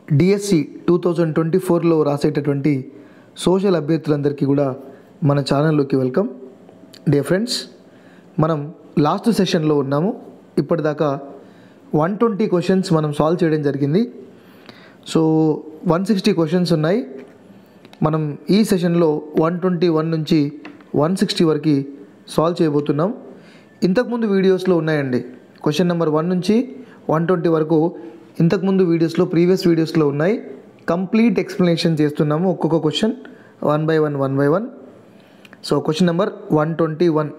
DSC two thousand twenty ఫోర్లో రాసేటటువంటి social అభ్యర్థులందరికీ కూడా మన ఛానల్లోకి వెల్కమ్ డే ఫ్రెండ్స్ మనం లాస్ట్ సెషన్లో ఉన్నాము ఇప్పటిదాకా వన్ ట్వంటీ క్వశ్చన్స్ మనం సాల్వ్ చేయడం జరిగింది సో వన్ సిక్స్టీ క్వశ్చన్స్ ఉన్నాయి మనం ఈ సెషన్లో వన్ ట్వంటీ వన్ నుంచి వన్ సిక్స్టీ వరకు సాల్వ్ చేయబోతున్నాం ఇంతకుముందు వీడియోస్లో ఉన్నాయండి క్వశ్చన్ నెంబర్ వన్ నుంచి వన్ ట్వంటీ వరకు ఇంతకుముందు వీడియోస్లో ప్రీవియస్ వీడియోస్లో ఉన్నాయి కంప్లీట్ ఎక్స్ప్లెనేషన్ చేస్తున్నాము ఒక్కొక్క question one by one one by one so question number one twenty one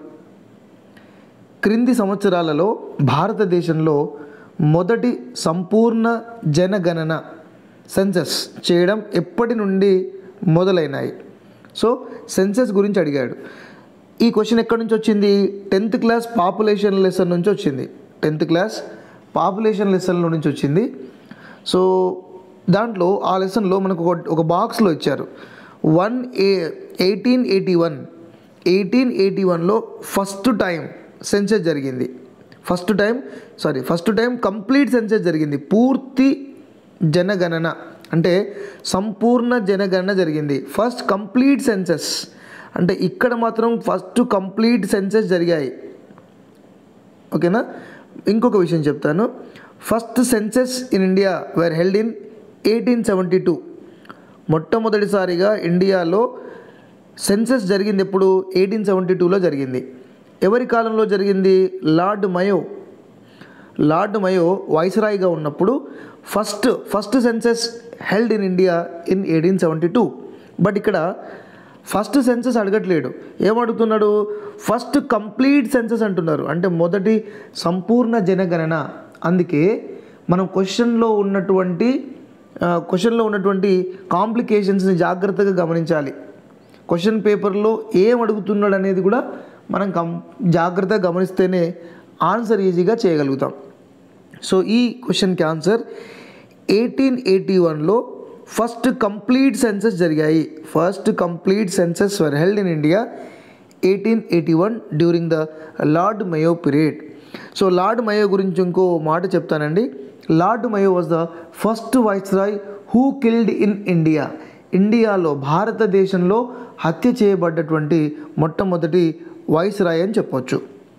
క్రింది సంవత్సరాలలో భారతదేశంలో మొదటి సంపూర్ణ జనగణన సెన్సస్ చేయడం ఎప్పటి నుండి మొదలైనాయి సో సెన్సస్ గురించి అడిగాడు ఈ క్వశ్చన్ ఎక్కడి నుంచి వచ్చింది టెన్త్ క్లాస్ పాపులేషన్ లెసన్ నుంచి వచ్చింది టెన్త్ క్లాస్ పాపులేషన్ లెసన్ నుంచి వచ్చింది సో దాంట్లో ఆ లెసన్లో మనకు ఒక ఒక బాక్స్లో ఇచ్చారు one A eighteen eighty one eighteen eighty వన్లో ఫస్ట్ టైం సెన్సెస్ జరిగింది first time sorry first time complete census జరిగింది పూర్తి జనగణన అంటే సంపూర్ణ జనగణన జరిగింది ఫస్ట్ కంప్లీట్ సెన్సెస్ అంటే ఇక్కడ మాత్రం ఫస్ట్ కంప్లీట్ సెన్సెస్ జరిగాయి ఓకేనా ఇంకొక విషయం చెప్తాను first census in India were held in eighteen seventy two మొట్టమొదటిసారిగా ఇండియాలో సెన్సెస్ జరిగింది ఎప్పుడు ఎయిటీన్ సెవెంటీ టూలో జరిగింది ఎవరి కాలంలో జరిగింది లార్డ్ మయో లార్డ్ మయో వైస్రాయ్గా ఉన్నప్పుడు first first census held in India in eighteen seventy two but ఇక్కడ ఫస్ట్ సెన్సెస్ అడగట్లేడు ఏమడుగుతున్నాడు ఫస్ట్ కంప్లీట్ సెన్సెస్ అంటున్నారు అంటే మొదటి సంపూర్ణ జనగణన అందుకే మనం క్వశ్చన్లో ఉన్నటువంటి క్వశ్చన్లో ఉన్నటువంటి కాంప్లికేషన్స్ని జాగ్రత్తగా గమనించాలి క్వశ్చన్ పేపర్లో ఏం అడుగుతున్నాడు అనేది కూడా మనం కం జాగ్రత్తగా గమనిస్తేనే ఆన్సర్ ఈజీగా చేయగలుగుతాం సో ఈ క్వశ్చన్కి ఆన్సర్ ఎయిటీన్ ఎయిటీ వన్లో ఫస్ట్ కంప్లీట్ సెన్సెస్ జరిగాయి first complete census were held in India eighteen eighty one during the Lord Mayo period so Lord Mayo గురించి ఇంకో మాట చెప్తానండి Lord Mayo was the first viceroy who killed in India ఇండియాలో భారతదేశంలో హత్య చేయబడ్డటువంటి మొట్టమొదటి viceroy అని చెప్పొచ్చు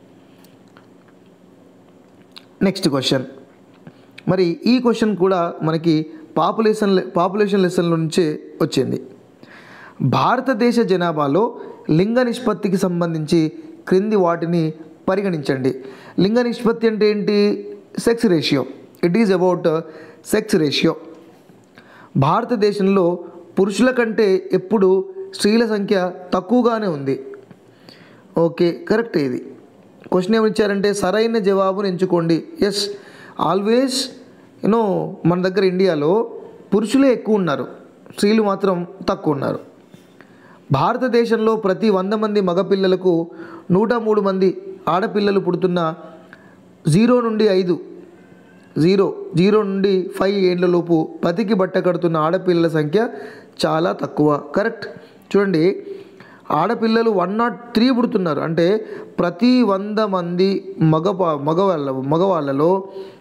నెక్స్ట్ క్వశ్చన్ మరి ఈ క్వశ్చన్ కూడా మనకి పాపులేషన్ పాపులేషన్ లెసన్ నుంచే వచ్చింది భారతదేశ జనాభాలో లింగ నిష్పత్తికి సంబంధించి క్రింది వాటిని పరిగణించండి లింగ నిష్పత్తి అంటే ఏంటి sex ratio it is about sex ratio భారతదేశంలో పురుషుల కంటే ఎప్పుడు స్త్రీల సంఖ్య తక్కువగానే ఉంది ఓకే కరెక్ట్ ఇది క్వశ్చన్ ఏమి ఇచ్చారంటే సరైన జవాబును ఎంచుకోండి ఎస్ ఆల్వేస్ యూనో మన దగ్గర ఇండియాలో పురుషులే ఎక్కువ ఉన్నారు స్త్రీలు మాత్రం తక్కువ ఉన్నారు భారతదేశంలో ప్రతి వంద మంది మగపిల్లలకు నూట మూడు మంది ఆడపిల్లలు పుడుతున్న జీరో నుండి ఐదు జీరో జీరో నుండి ఫైవ్ ఏళ్లలోపు పతికి బట్ట కడుతున్న ఆడపిల్లల సంఖ్య చాలా తక్కువ కరెక్ట్ చూడండి ఆడపిల్లలు వన్ నాట్ త్రీ పుడుతున్నారు అంటే ప్రతి వంద మంది మగ మగవాళ్ళ మగవాళ్ళలో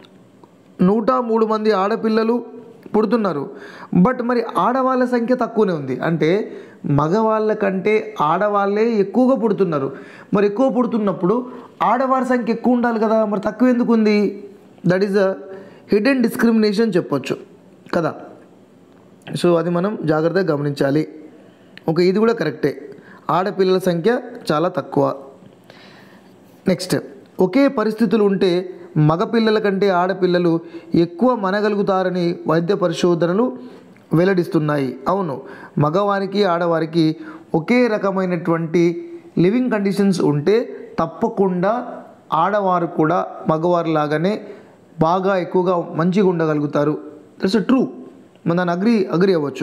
నూట మూడు మంది ఆడపిల్లలు పుడుతున్నారు బట్ మరి ఆడవాళ్ళ సంఖ్య తక్కువనే ఉంది అంటే మగవాళ్ళ కంటే ఆడవాళ్ళే ఎక్కువగా పుడుతున్నారు మరి ఎక్కువ పుడుతున్నప్పుడు ఆడవారి సంఖ్య ఎక్కువ ఉండాలి కదా మరి తక్కువ ఎందుకు ఉంది that is a hidden discrimination చెప్పొచ్చు కదా సో అది మనం జాగ్రత్తగా గమనించాలి ఓకే ఇది కూడా కరెక్టే ఆడపిల్లల సంఖ్య చాలా తక్కువ నెక్స్ట్ ఒకే పరిస్థితులు ఉంటే మగపిల్లల కంటే ఆడపిల్లలు ఎక్కువ మనగలుగుతారని వైద్య పరిశోధనలు వెల్లడిస్తున్నాయి అవును మగవారికి ఆడవారికి ఒకే రకమైనటువంటి లివింగ్ కండిషన్స్ ఉంటే తప్పకుండా ఆడవారు కూడా మగవారు లాగానే బాగా ఎక్కువగా మంచిగా ఉండగలుగుతారు దట్స్ ట్రూ మనం దాన్ని అగ్రి అగ్రి అవ్వచ్చు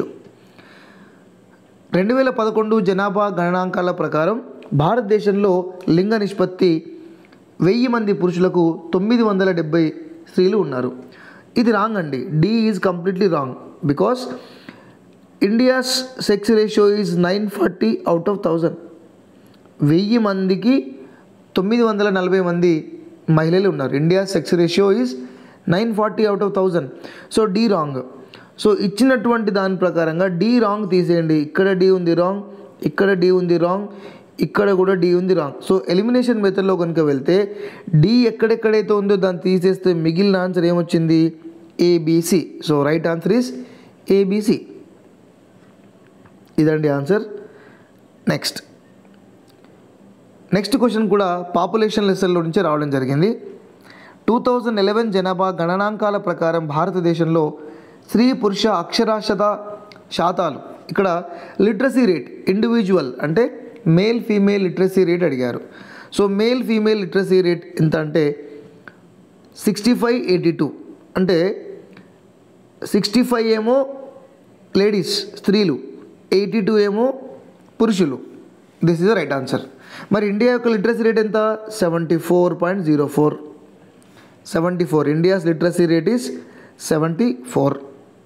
రెండు వేల పదకొండు జనాభా గణనాంకాల ప్రకారం భారతదేశంలో లింగ నిష్పత్తి వెయ్యి మంది పురుషులకు తొమ్మిది వందల డెబ్బై స్త్రీలు ఉన్నారు ఇది రాంగ్ అండి D is completely wrong because India's sex ratio is nine forty out of thousand వెయ్యి మందికి తొమ్మిది వందల నలభై మంది మహిళలు ఉన్నారు India sex ratio is nine forty out of thousand so D wrong so ఇచ్చినటువంటి దాని ప్రకారంగా డి రాంగ్ తీసేయండి ఇక్కడ డి ఉంది రాంగ్ ఇక్కడ డి ఉంది రాంగ్ ఇక్కడ కూడా డి ఉంది రాంగ్ సో ఎలిమినేషన్ మెథడ్లో కనుక వెళ్తే డి ఎక్కడెక్కడైతే ఉందో దాన్ని తీసేస్తే మిగిలిన ఆన్సర్ ఏమొచ్చింది ABC so right answer is ABC ఇదండి ఆన్సర్ నెక్స్ట్ నెక్స్ట్ క్వశ్చన్ కూడా పాపులేషన్ లెసన్లో నుంచి రావడం జరిగింది టూ థౌజండ్ ఎలెవెన్ జనాభా గణనాంకాల ప్రకారం భారతదేశంలో స్త్రీ పురుష అక్షరాస్యత శాతాలు ఇక్కడ లిటరసీ రేట్ ఇండివిజువల్ అంటే మేల్ ఫీమేల్ లిటరసీ రేట్ అడిగారు so male female literacy rate ఎంత అంటే సిక్స్టీ ఫైవ్ ఎయిటీ టూ అంటే సిక్స్టీ ఫైవ్ ఏమో లేడీస్ స్త్రీలు ఎయిటీ టూ ఏమో పురుషులు this is the right answer మరి ఇండియా యొక్క లిటరసీ రేట్ ఎంత seventy four point zero four seventy four India's literacy rate is seventy four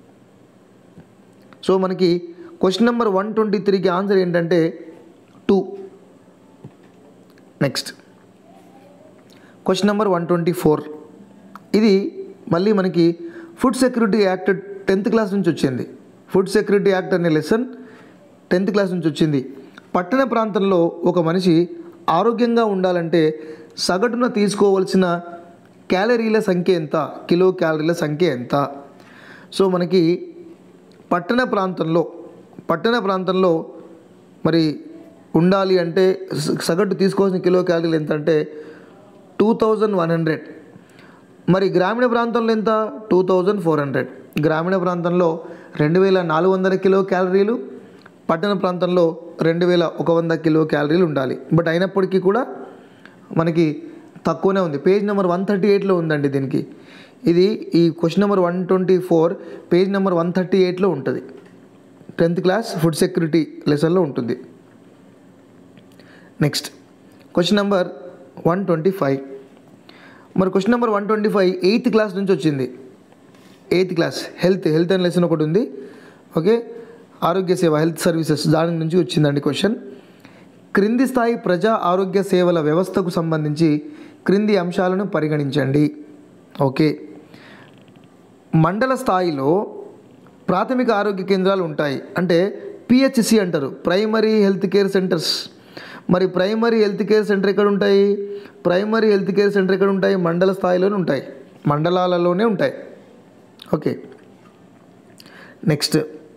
so మనకి question number one twenty త్రీకి answer ఏంటంటే two next question number one twenty four ఇది మళ్ళీ మనకి food security act tenth class నుంచి వచ్చింది food security act అనే lesson tenth class నుంచి వచ్చింది పట్టణ ప్రాంతంలో ఒక మనిషి ఆరోగ్యంగా ఉండాలంటే సగటున తీసుకోవలసిన క్యాలరీల సంఖ్య ఎంత కిలో క్యాలరీల సంఖ్య ఎంత సో మనకి పట్టణ ప్రాంతంలో పట్టణ ప్రాంతంలో మరి ఉండాలి అంటే స- సగటు తీసుకోవాల్సిన కిలో క్యాలరీలు ఎంత అంటే టూ థౌజండ్ వన్ హండ్రెడ్ మరి గ్రామీణ ప్రాంతంలో ఎంత టూ థౌజండ్ ఫోర్ హండ్రెడ్ గ్రామీణ ప్రాంతంలో రెండు వేల నాలుగు వందల కిలో క్యాలరీలు పట్టణ ప్రాంతంలో రెండు వేల ఒక వంద కిలో క్యాలరీలు ఉండాలి బట్ అయినప్పటికీ కూడా మనకి తక్కువనే ఉంది పేజ్ నెంబర్ వన్ థర్టీ ఎయిట్లో ఉందండి దీనికి ఇది ఈ question number one twenty four page number one thirty ఎయిట్లో ఉంటుంది టెన్త్ క్లాస్ ఫుడ్ సెక్యూరిటీ లెసన్లో ఉంటుంది next question number one twenty five మరి question number one twenty five eighth class నుంచి వచ్చింది eighth class health health and lesson ఒకటి ఉంది okay ఆరోగ్య సేవ హెల్త్ సర్వీసెస్ దాని నుంచి వచ్చిందండి క్వశ్చన్ క్రింది స్థాయి ప్రజా ఆరోగ్య సేవల వ్యవస్థకు సంబంధించి క్రింది అంశాలను పరిగణించండి ఓకే మండల స్థాయిలో ప్రాథమిక ఆరోగ్య కేంద్రాలు ఉంటాయి అంటే పిహెచ్సి అంటారు ప్రైమరీ హెల్త్ కేర్ సెంటర్స్ మరి ప్రైమరీ హెల్త్ కేర్ సెంటర్ ఎక్కడ ఉంటాయి ప్రైమరీ హెల్త్ కేర్ సెంటర్ ఎక్కడ ఉంటాయి మండల స్థాయిలోనే ఉంటాయి మండలాలలోనే ఉంటాయి ఓకే నెక్స్ట్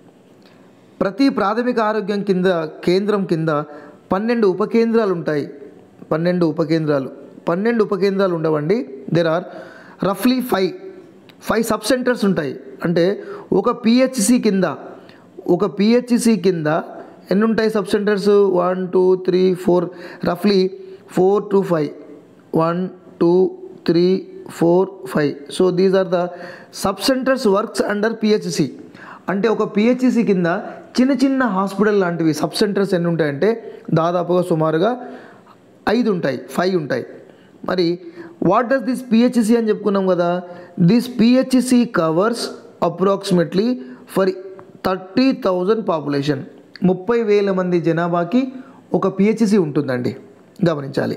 ప్రతి ప్రాథమిక ఆరోగ్యం కింద కేంద్రం కింద పన్నెండు ఉపకేంద్రాలు ఉంటాయి పన్నెండు ఉపకేంద్రాలు పన్నెండు ఉపకేంద్రాలు ఉండవండి దెర్ ఆర్ రఫ్లీ ఫైవ్ ఫైవ్ సబ్ సెంటర్స్ ఉంటాయి అంటే ఒక పిహెచ్సి కింద ఒక పిహెచ్సి కింద ఎన్ని ఉంటాయి sub centres one two three four రఫ్లీ four to five one two three four five so these are the sub centres works under PHC అంటే ఒక పిహెచ్సి కింద చిన్న చిన్న హాస్పిటల్ లాంటివి సబ్ సెంటర్స్ ఎన్ని ఉంటాయంటే దాదాపుగా సుమారుగా ఐదు ఉంటాయి ఫైవ్ ఉంటాయి మరి వాట్ డస్ దిస్ పిహెచ్సి అని చెప్పుకున్నాం కదా this PHC covers approximately for thirty thousand population ముప్పై వేల మంది జనాభాకి ఒక పిహెచ్సి ఉంటుందండి గమనించాలి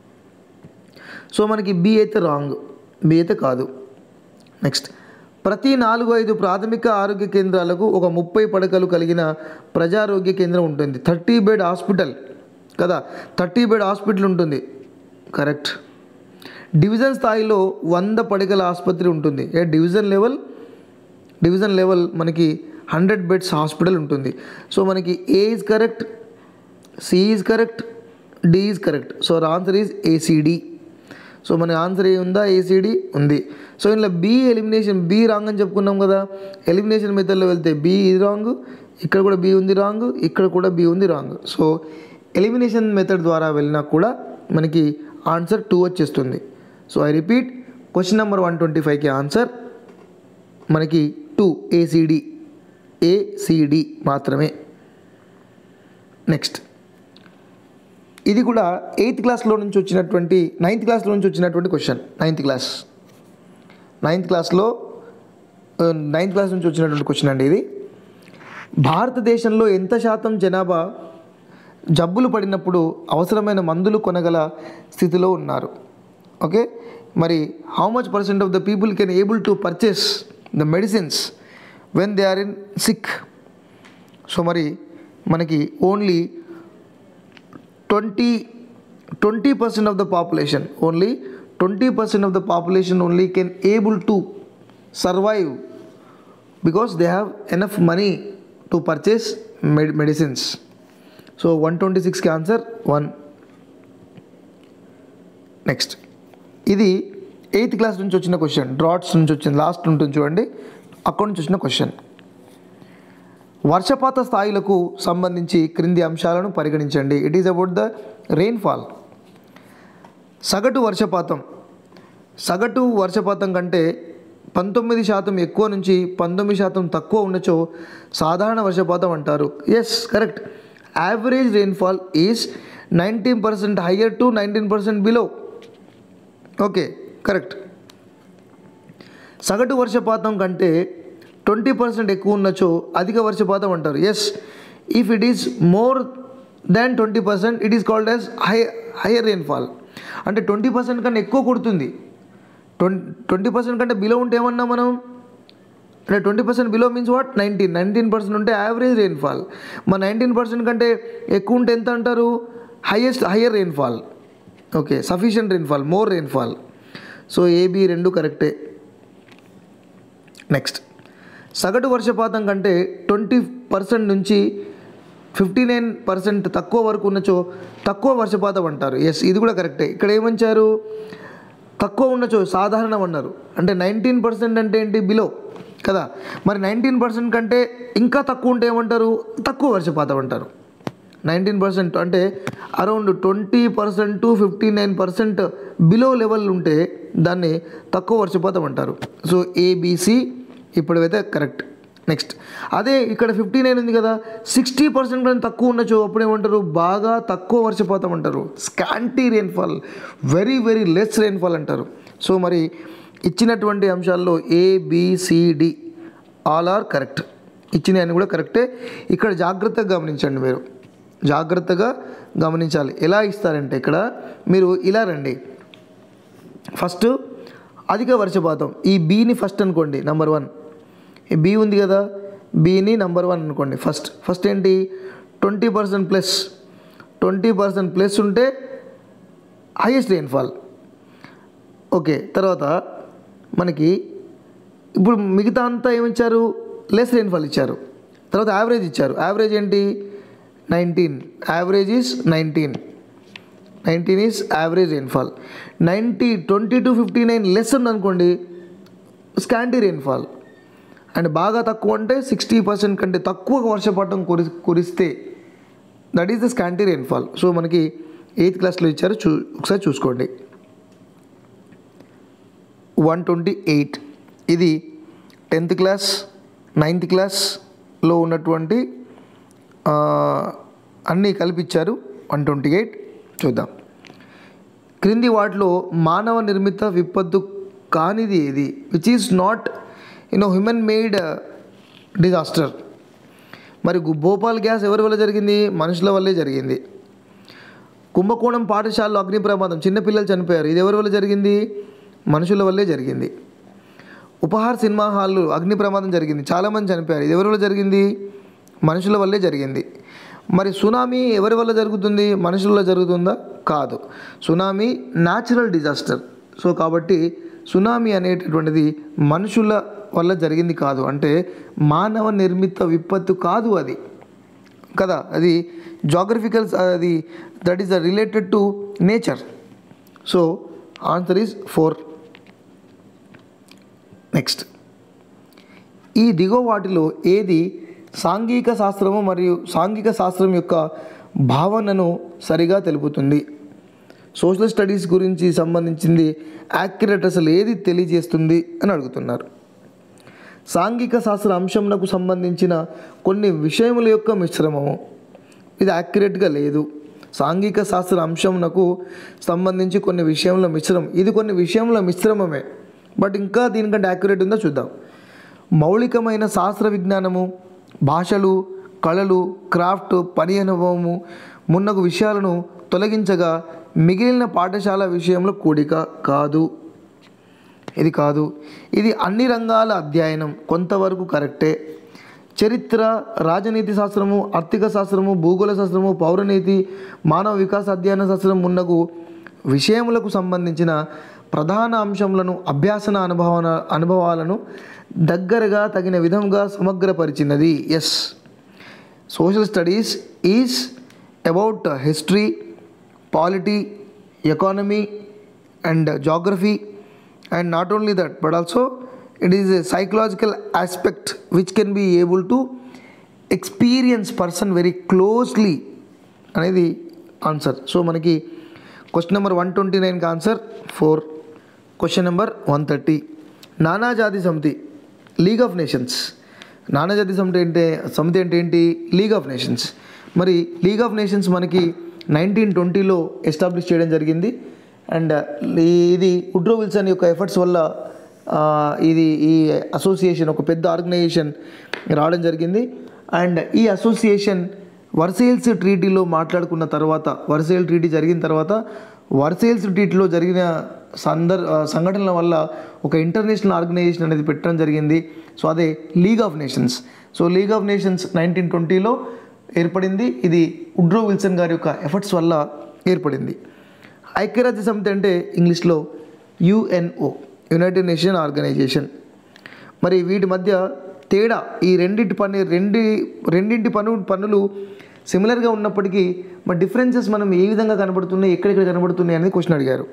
సో మనకి బి అయితే రాంగ్ బి అయితే కాదు నెక్స్ట్ ప్రతి నాలుగు ఐదు ప్రాథమిక ఆరోగ్య కేంద్రాలకు ఒక ముప్పై పడకలు కలిగిన ప్రజారోగ్య కేంద్రం ఉంటుంది థర్టీ బెడ్ హాస్పిటల్ కదా థర్టీ బెడ్ హాస్పిటల్ ఉంటుంది కరెక్ట్ డివిజన్ స్థాయిలో వంద పడకల ఆసుపత్రి ఉంటుంది A division level division level మనకి హండ్రెడ్ బెడ్స్ హాస్పిటల్ ఉంటుంది సో మనకి A is correct C is correct D is correct so answer is ACD so మన ఆన్సర్ ఏ ఉందా ఏసీడి ఉంది సో ఇందులో బి ఎలిమినేషన్ బి రాంగ్ అని చెప్పుకున్నాం కదా ఎలిమినేషన్ మెథడ్లో వెళ్తే బి ఇది రాంగ్ ఇక్కడ కూడా బి ఉంది రాంగ్ ఇక్కడ కూడా బి ఉంది రాంగ్ సో ఎలిమినేషన్ మెథడ్ ద్వారా వెళ్ళినా కూడా మనకి ఆన్సర్ టూ వచ్చేస్తుంది so I repeat question number one twenty ఫైవ్కి ఆన్సర్ మనకి టూ ఏసీడి ఏసీడి మాత్రమే నెక్స్ట్ ఇది కూడా ఎయిత్ క్లాస్లో నుంచి వచ్చినటువంటి నైన్త్ క్లాస్లో నుంచి వచ్చినటువంటి క్వశ్చన్ నైన్త్ క్లాస్ నైన్త్ క్లాస్లో నైన్త్ క్లాస్ నుంచి వచ్చినటువంటి క్వశ్చన్ అండి ఇది భారతదేశంలో ఎంత శాతం జనాభా జబ్బులు పడినప్పుడు అవసరమైన మందులు కొనగల స్థితిలో ఉన్నారు ఓకే మరి how much percent of the people can able to purchase the medicines when they are in sick so మరి మనకి only twenty twenty percent of the population only twenty percent of the population only can able to survive because they have enough money to purchase medi medicines so one twenty సిక్స్కి answer one next ఇది eighth class నుంచి వచ్చిన question droughts నుంచి వచ్చింది last ఉంటుంది చూడండి అక్కడి నుంచి వచ్చిన క్వశ్చన్ వర్షపాత స్థాయిలకు సంబంధించి క్రింది అంశాలను పరిగణించండి it is about the rainfall సగటు వర్షపాతం సగటు వర్షపాతం కంటే పంతొమ్మిది శాతం ఎక్కువ నుంచి పంతొమ్మిది శాతం తక్కువ ఉన్నచో సాధారణ వర్షపాతం అంటారు yes correct average rainfall is nineteen percent higher to nineteen percent below okay correct సగటు వర్షపాతం కంటే ట్వంటీ పర్సెంట్ ఎక్కువ ఉన్నచో అధిక వర్షపాతం అంటారు yes if it is more than twenty percent it is called as high higher rainfall అంటే twenty percent కన్నా ఎక్కువ కొడుతుంది ట్వంటీ ట్వంటీ పర్సెంట్ కంటే బిలో ఉంటే ఏమన్నా మనం అంటే twenty percent below means what nineteen nineteen percent ఉంటే యావరేజ్ రెయిన్ఫాల్ మన నైన్టీన్ పర్సెంట్ కంటే ఎక్కువ ఉంటే ఎంత అంటారు highest higher rainfall okay sufficient rainfall more rainfall so AB రెండు కరెక్టే నెక్స్ట్ సగటు వర్షపాతం కంటే ట్వంటీ పర్సెంట్ నుంచి ఫిఫ్టీ నైన్ పర్సెంట్ తక్కువ వరకు ఉన్నచో తక్కువ వర్షపాతం అంటారు ఎస్ ఇది కూడా కరెక్టే ఇక్కడ ఏమంచారు తక్కువ ఉన్నచో సాధారణం అన్నారు అంటే నైన్టీన్ పర్సెంట్ అంటే ఏంటి బిలో కదా మరి నైన్టీన్ పర్సెంట్ కంటే ఇంకా తక్కువ ఉంటే ఏమంటారు తక్కువ వర్షపాతం అంటారు నైన్టీన్ పర్సెంట్ అంటే around twenty percent to fifty nine percent below level ఉంటే దాన్ని తక్కువ వర్షపాతం అంటారు సో ఏబిసి ఇప్పుడైతే కరెక్ట్ నెక్స్ట్ అదే ఇక్కడ ఫిఫ్టీ నైన్ ఉంది కదా సిక్స్టీ పర్సెంట్ కానీ తక్కువ ఉండొచ్చు అప్పుడు ఏమంటారు బాగా తక్కువ వర్షపాతం అంటారు scanty rainfall very very less rainfall అంటారు సో మరి ఇచ్చినటువంటి అంశాల్లో ఏబిసిడి ఆల్ ఆర్ కరెక్ట్ ఇచ్చినవి కూడా కరెక్టే ఇక్కడ జాగ్రత్తగా గమనించండి మీరు జాగ్రత్తగా గమనించాలి ఎలా ఇస్తారంటే ఇక్కడ మీరు ఇలా రండి ఫస్ట్ అధిక వర్షపాతం ఈ బీని ఫస్ట్ అనుకోండి నంబర్ వన్ ఈ బీ ఉంది కదా బీని నంబర్ వన్ అనుకోండి ఫస్ట్ ఫస్ట్ ఏంటి twenty percent plus twenty percent plus ఉంటే హైయెస్ట్ రెయిన్ఫాల్ ఓకే తర్వాత మనకి ఇప్పుడు మిగతా అంతా ఏమిచ్చారు లెస్ రెయిన్ఫాల్ ఇచ్చారు తర్వాత యావరేజ్ ఇచ్చారు యావరేజ్ ఏంటి nineteen average is nineteen nineteen is average rainfall ninety twenty to fifty nine less ఉందనుకోండి స్కాంటీ రెయిన్ఫాల్ అండ్ బాగా తక్కువ అంటే సిక్స్టీ పర్సెంట్ కంటే తక్కువ వర్షపాతం కురి కురిస్తే that is the scanty rainfall so మనకి ఎయిత్ క్లాస్లో ఇచ్చారు చూ ఒకసారి చూసుకోండి వన్ ట్వంటీ ఎయిట్ ఇది టెన్త్ క్లాస్ నైన్త్ క్లాస్లో ఉన్నటువంటి ఆ, అన్నీ కలిపిచ్చారు వన్ ట్వంటీ ఎయిట్ చూద్దాం క్రింది వాటిలో మానవ నిర్మిత విపత్తు కానిది ఏది which is not you know human made disaster మరి గు- భోపాల్ గ్యాస్ ఎవరి వల్ల జరిగింది మనుషుల వల్లే జరిగింది కుంభకోణం పాఠశాలలో అగ్ని ప్రమాదం చిన్నపిల్లలు చనిపోయారు ఇది ఎవరి వల్ల జరిగింది మనుషుల వల్లే జరిగింది ఉపహార్ సినిమా హాల్లో అగ్ని ప్రమాదం జరిగింది చాలామంది చనిపోయారు ఇది ఎవరి వల్ల జరిగింది మనుషుల వల్లే జరిగింది మరి సునామీ ఎవరి వల్ల జరుగుతుంది మనుషుల వల్ల జరుగుతుందా కాదు సునామీ న్యాచురల్ డిజాస్టర్ సో కాబట్టి సునామీ అనేటటువంటిది మనుషుల వల్ల జరిగింది కాదు అంటే మానవ నిర్మిత విపత్తు కాదు అది కదా అది జాగ్రఫికల్ అది that is related to nature so answer is four next ఈ దిగువ వాటిలో ఏది సాంఘిక శాస్త్రము మరియు సాంఘిక శాస్త్రం యొక్క భావనను సరిగా తెలుపుతుంది సోషల్ స్టడీస్ గురించి సంబంధించింది యాక్యురేట్ అసలు ఏది తెలియజేస్తుంది అని అడుగుతున్నారు సాంఘిక శాస్త్ర అంశంకు సంబంధించిన కొన్ని విషయముల యొక్క మిశ్రమము ఇది యాక్యురేట్గా లేదు సాంఘిక శాస్త్ర అంశంకు సంబంధించి కొన్ని విషయంలో మిశ్రమం ఇది కొన్ని విషయంలో మిశ్రమమే బట్ ఇంకా దీనికంటే యాక్యురేట్ ఉందో చూద్దాం మౌలికమైన శాస్త్ర విజ్ఞానము భాషలు కళలు క్రాఫ్ట్ పని అనుభవము మున్నగు విషయాలను తొలగించగా మిగిలిన పాఠశాల విషయంలో కూడిక కాదు ఇది కాదు ఇది అన్ని రంగాల అధ్యయనం కొంతవరకు కరెక్టే చరిత్ర రాజనీతి శాస్త్రము ఆర్థిక శాస్త్రము భూగోళ శాస్త్రము పౌరనీతి మానవ వికాస అధ్యయన శాస్త్రం మున్నగు విషయములకు సంబంధించిన ప్రధాన అంశములను అభ్యాసన అనుభవ అనుభవాలను దగ్గరగా తగిన విధంగా సమగ్రపరిచినది yes social studies is about history polity economy and geography and not only that but also it is a psychological aspect which can be able to experience person very closely అనేది ఆన్సర్ సో మనకి question number one twenty నైన్కి answer four question number one thirty నానాజాతి సమితి league of nations నానాజాతి సమితి అంటే సమితి అంటే ఏంటి లీగ్ ఆఫ్ నేషన్స్ మరి లీగ్ ఆఫ్ నేషన్స్ మనకి నైన్టీన్ ట్వంటీలో ఎస్టాబ్లిష్ చేయడం జరిగింది అండ్ ఇది ఉడ్రో విల్సన్ యొక్క ఎఫర్ట్స్ వల్ల ఆ, ఇది ఈ అసోసియేషన్ ఒక పెద్ద ఆర్గనైజేషన్ రావడం జరిగింది అండ్ ఈ అసోసియేషన్ వర్సేల్స్ ట్రీటీలో మాట్లాడుకున్న తర్వాత వర్సేల్ ట్రీటీ జరిగిన తర్వాత వర్సేల్స్ ట్రీటీలో జరిగిన సందర్ ఆ, సంఘటనల వల్ల ఒక ఇంటర్నేషనల్ ఆర్గనైజేషన్ అనేది పెట్టడం జరిగింది సో అదే league of nations so league of nations nineteen ట్వంటీలో ఏర్పడింది ఇది ఉడ్రో విల్సన్ గారి యొక్క ఎఫర్ట్స్ వల్ల ఏర్పడింది ఐక్యరాజ్య సమితి అంటే ఇంగ్లీష్లో యుఎన్ఓ యునైటెడ్ నేషన్ ఆర్గనైజేషన్ మరి వీటి మధ్య తేడా ఈ రెండింటి పని రెండి రెండింటి పను పనులు సిమిలర్గా ఉన్నప్పటికీ మరి డిఫరెన్సెస్ మనం ఏ విధంగా కనబడుతున్నాయి ఎక్కడెక్కడ కనబడుతున్నాయి అనేది క్వశ్చన్ అడిగారు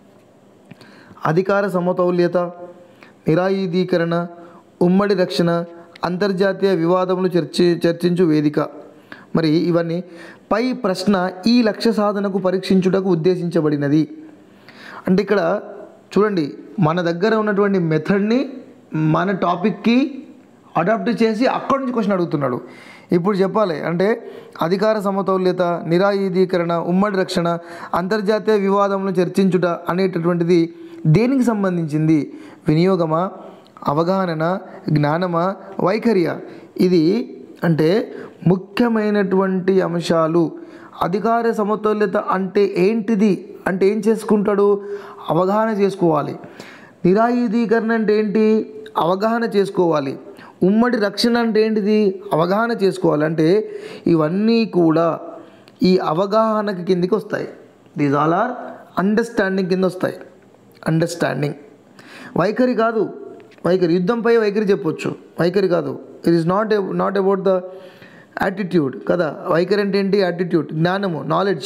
అధికార సమతౌల్యత నిరాయుధీకరణ ఉమ్మడి రక్షణ అంతర్జాతీయ వివాదములు చర్చి చర్చించు వేదిక మరి ఇవన్నీ పై ప్రశ్న ఈ లక్ష్య సాధనకు పరీక్షించుటకు ఉద్దేశించబడినది అంటే ఇక్కడ చూడండి మన దగ్గర ఉన్నటువంటి మెథడ్ని మన టాపిక్కి అడాప్ట్ చేసి అక్కడి నుంచి క్వశ్చన్ అడుగుతున్నాడు ఇప్పుడు చెప్పాలి అంటే అధికార సమతౌల్యత నిరాయుధీకరణ ఉమ్మడి రక్షణ అంతర్జాతీయ వివాదములను చర్చించుట అనేటటువంటిది దేనికి సంబంధించింది వినియోగమా అవగాహన జ్ఞానమా వైఖరియా ఇది అంటే ముఖ్యమైనటువంటి అంశాలు అధికార సమతుల్యత అంటే ఏంటిది అంటే ఏం చేసుకుంటాడు అవగాహన చేసుకోవాలి నిరాయుధీకరణ అంటే ఏంటి అవగాహన చేసుకోవాలి ఉమ్మడి రక్షణ అంటే ఏంటిది అవగాహన చేసుకోవాలి అంటే ఇవన్నీ కూడా ఈ అవగాహనకి కిందికి వస్తాయి దీస్ ఆల్ ఆర్ అండర్స్టాండింగ్ కింద వస్తాయి అండర్స్టాండింగ్ వైఖరి కాదు వైఖరి యుద్ధంపై వైఖరి చెప్పొచ్చు వైఖరి కాదు it is not not about the attitude కదా వైఖరి అంటే ఏంటి యాటిట్యూడ్ జ్ఞానము నాలెడ్జ్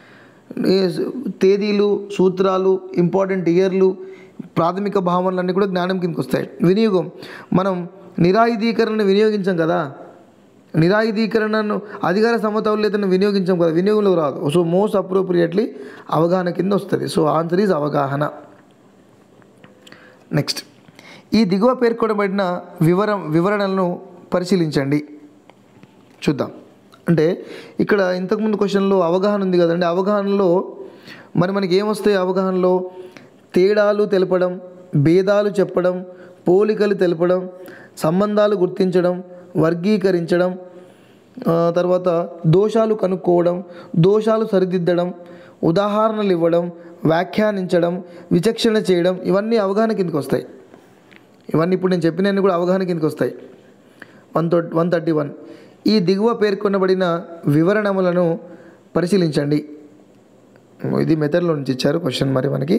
తేదీలు సూత్రాలు ఇంపార్టెంట్ ఇయర్లు ప్రాథమిక భావనలు అన్నీ కూడా జ్ఞానం కిందకి వస్తాయి వినియోగం మనం నిరాయుధీకరణను వినియోగించాం కదా నిరాయుధీకరణను అధికార సమతౌల్యతను వినియోగించాం కదా వినియోగంలో రాదు సో మోస్ట్ అప్రోప్రియేట్లీ అవగాహన కింద వస్తుంది సో ఆన్సర్ ఈజ్ అవగాహన నెక్స్ట్ ఈ దిగువ పేర్కొనబడిన వివరం వివరణలను పరిశీలించండి చూద్దాం అంటే ఇక్కడ ఇంతకుముందు క్వశ్చన్లో అవగాహన ఉంది కదండి అవగాహనలో మరి మనకి ఏమొస్తాయి అవగాహనలో తేడాలు తెలపడం భేదాలు చెప్పడం పోలికలు తెలపడం సంబంధాలు గుర్తించడం వర్గీకరించడం ఆ, తర్వాత దోషాలు కనుక్కోవడం దోషాలు సరిదిద్దడం ఉదాహరణలు ఇవ్వడం వ్యాఖ్యానించడం విచక్షణ చేయడం ఇవన్నీ అవగాహన కిందకి వస్తాయి ఇవన్నీ ఇప్పుడు నేను చెప్పినవన్నీ కూడా అవగాహన కిందకి వస్తాయి one thirty one thirty one ఈ దిగువ పేర్కొనబడిన వివరణములను పరిశీలించండి ఇది మెథడ్లో నుంచి ఇచ్చారు క్వశ్చన్ మరి మనకి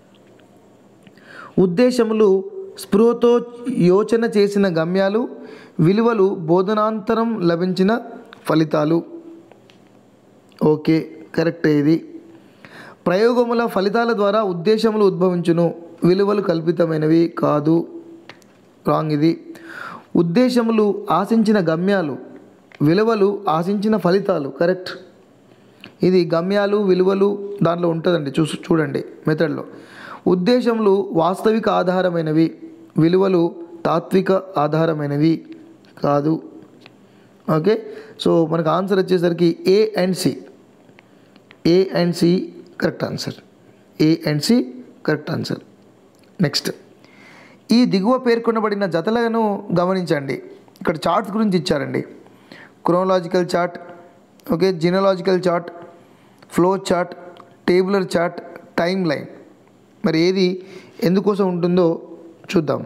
ఉద్దేశములు స్పృహతో యోచన చేసిన గమ్యాలు విలువలు బోధనాంతరం లభించిన ఫలితాలు ఓకే కరెక్టే ఇది ప్రయోగముల ఫలితాల ద్వారా ఉద్దేశములు ఉద్భవించును విలువలు కల్పితమైనవి కాదు రాంగ్ ఇది ఉద్దేశములు ఆశించిన గమ్యాలు విలువలు ఆశించిన ఫలితాలు కరెక్ట్ ఇది గమ్యాలు విలువలు దాంట్లో ఉంటుందండి చూసు చూడండి మెథడ్లో ఉద్దేశములు వాస్తవిక ఆధారమైనవి విలువలు తాత్విక ఆధారమైనవి కాదు ఓకే సో మనకు ఆన్సర్ వచ్చేసరికి A and C A and C correct answer A and C correct answer next ఈ దిగువ పేర్కొనబడిన జతలను గమనించండి ఇక్కడ చార్ట్స్ గురించి ఇచ్చారండి chronological chart okay genealogical chart flow chart tabular chart time line మరి ఏది ఎందుకోసం ఉంటుందో చూద్దాం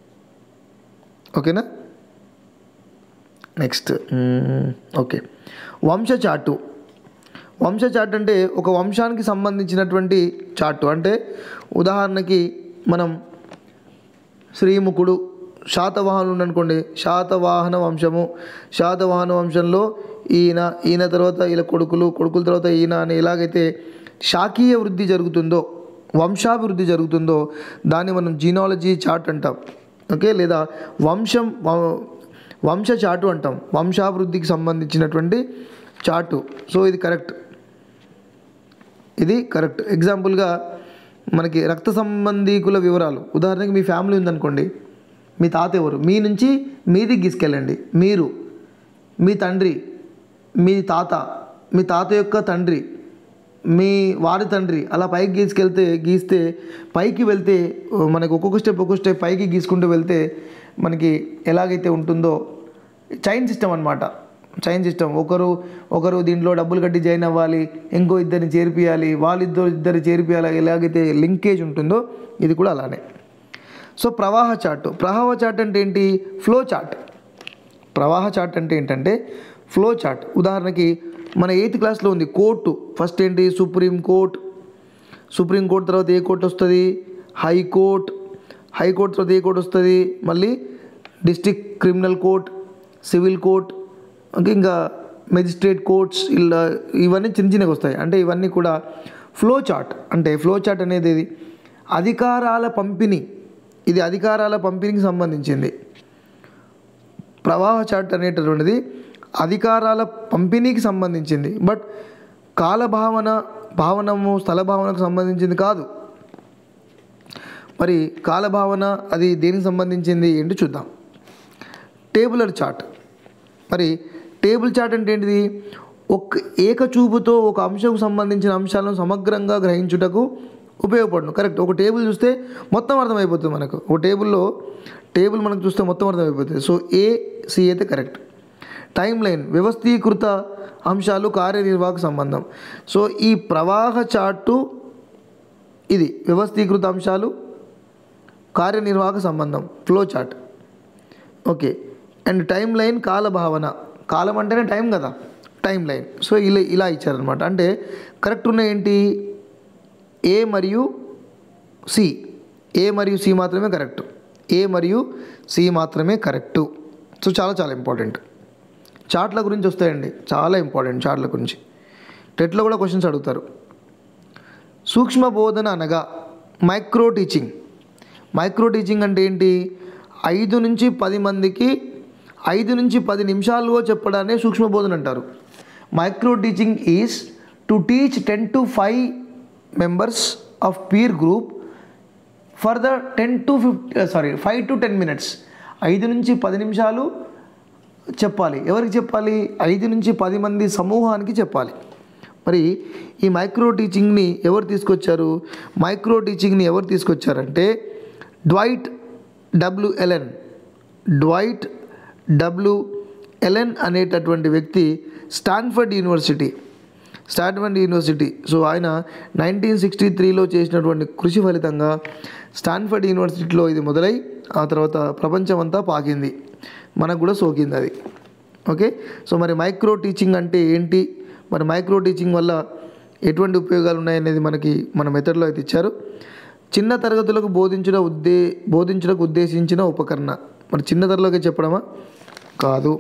ఓకేనా నెక్స్ట్ మ్మ్, ఓకే వంశ చాటు వంశ చాట్ అంటే ఒక వంశానికి సంబంధించినటువంటి చార్టు అంటే ఉదాహరణకి మనం శ్రీముఖుడు శాతవాహనుడు అనుకోండి శాతవాహన వంశము శాతవాహన వంశంలో ఈయన ఈయన తర్వాత వీళ్ళ కొడుకులు కొడుకుల తర్వాత ఈయన అని ఎలాగైతే శాకీయ వృద్ధి జరుగుతుందో వంశాభివృద్ధి జరుగుతుందో దాన్ని మనం జీనాలజీ చార్ట్ అంటాం ఓకే లేదా వంశం వ- వంశ చాటు అంటాం వంశాభివృద్ధికి సంబంధించినటువంటి చార్టు సో ఇది కరెక్ట్ ఇది కరెక్ట్ ఎగ్జాంపుల్గా మనకి రక్త సంబంధీకుల వివరాలు ఉదాహరణకి మీ ఫ్యామిలీ ఉందనుకోండి మీ తాత ఎవరు మీ నుంచి మీది గీసుకెళ్ళండి మీరు మీ తండ్రి మీ తాత మీ తాత యొక్క తండ్రి మీ వారి తండ్రి అలా పైకి గీసుకెళ్తే గీస్తే పైకి వెళ్తే మనకి ఒక్కొక్క స్టెప్ ఒక్కొక్క స్టెప్ పైకి గీసుకుంటూ వెళ్తే మనకి ఎలాగైతే ఉంటుందో చైన్ సిస్టమ్ అనమాట చైన్ సిస్టమ్ ఒకరు ఒకరు దీంట్లో డబ్బులు కట్టి జాయిన్ అవ్వాలి ఇంకో ఇద్దరిని చేర్పియాలి వాళ్ళిద్దరు ఇద్దరు చేర్పియాలి ఎలాగైతే లింకేజ్ ఉంటుందో ఇది కూడా అలానే సో ప్రవాహ చార్ట్ ప్రవాహ చార్ట్ అంటే ఏంటి ఫ్లో చార్ట్ ప్రవాహ చార్ట్ అంటే ఏంటంటే ఫ్లో చార్ట్ ఉదాహరణకి మన ఎయిత్ క్లాస్లో ఉంది కోర్టు ఫస్ట్ ఏంటి సుప్రీం కోర్ట్ సుప్రీం కోర్ట్ తర్వాత ఏ కోర్టు వస్తుంది హైకోర్ట్ హైకోర్టు తర్వాత ఏ కోర్టు వస్తుంది మళ్ళీ district criminal court civil court okay ఇంకా మెజిస్ట్రేట్ కోర్ట్స్ ఇలా ఇవన్నీ చిన్న చిన్నగా వస్తాయి అంటే ఇవన్నీ కూడా ఫ్లో చార్ట్ అంటే ఫ్లో చార్ట్ అనేది ఇది అధికారాల పంపిణీ ఇది అధికారాల పంపిణీకి సంబంధించింది ప్రవాహ చార్ట్ అనేటటువంటిది అధికారాల పంపిణీకి సంబంధించింది బట్ కాలభావన భావనము స్థల భావనకు సంబంధించింది కాదు మరి కాలభావన అది దేనికి సంబంధించింది ఏంటి చూద్దాం టేబులర్ చార్ట్ మరి టేబుల్ చార్ట్ అంటే ఏంటిది ఒక ఏకచూపుతో ఒక అంశకు సంబంధించిన అంశాలను సమగ్రంగా గ్రహించుటకు ఉపయోగపడును కరెక్ట్ ఒక టేబుల్ చూస్తే మొత్తం అర్థమైపోతుంది మనకు ఒక టేబుల్లో టేబుల్ మనకు చూస్తే మొత్తం అర్థమైపోతుంది సో ఏ సి అయితే కరెక్ట్ టైం లైన్ వ్యవస్థీకృత అంశాలు కార్యనిర్వాహక సంబంధం సో ఈ ప్రవాహ చార్టు ఇది వ్యవస్థీకృత అంశాలు కార్యనిర్వాహక సంబంధం flow chart okay and time line కాల భావన కాలం అంటేనే టైం కదా టైం లైన్ సో ఇలా ఇలా ఇచ్చారనమాట అంటే కరెక్ట్ ఉన్న ఏంటి ఏ మరియు సి ఏ మరియు సి మాత్రమే కరెక్ట్ ఏ మరియు సి మాత్రమే కరెక్టు సో చాలా చాలా ఇంపార్టెంట్ చార్ట్ల గురించి వస్తాయండి చాలా ఇంపార్టెంట్ చార్ట్ల గురించి టెట్లో కూడా క్వశ్చన్స్ అడుగుతారు సూక్ష్మ బోధన అనగా మైక్రో టీచింగ్ మైక్రో టీచింగ్ అంటే ఏంటి ఐదు నుంచి పది మందికి ఐదు నుంచి పది నిమిషాల్లో చెప్పడాన్ని సూక్ష్మ బోధన అంటారు micro teaching is to teach ten to five members of peer group for the ten to fifty sorry five to ten minutes ఐదు నుంచి పది నిమిషాలు చెప్పాలి ఎవరికి చెప్పాలి ఐదు నుంచి పది మంది సమూహానికి చెప్పాలి మరి ఈ మైక్రో టీచింగ్ని ఎవరు తీసుకొచ్చారు మైక్రో టీచింగ్ని ఎవరు తీసుకొచ్చారంటే Dwight W Allen Dwight W Allen అనేటటువంటి వ్యక్తి Stanford university Stanford university so ఆయన నైన్టీన్ సిక్స్టీ త్రీలో చేసినటువంటి కృషి ఫలితంగా స్టాన్ఫర్డ్ యూనివర్సిటీలో ఇది మొదలై ఆ తర్వాత ప్రపంచం అంతా పాకింది మనకు కూడా సోకింది అది ఓకే సో మరి మైక్రో టీచింగ్ అంటే ఏంటి మరి మైక్రో టీచింగ్ వల్ల ఎటువంటి ఉపయోగాలు ఉన్నాయనేది మనకి మన మెథడ్లో అయితే ఇచ్చారు చిన్న తరగతులకు బోధించడం ఉద్దే బోధించడానికి ఉద్దేశించిన ఉపకరణ మరి చిన్న తరగతిలోకి చెప్పడమా కాదు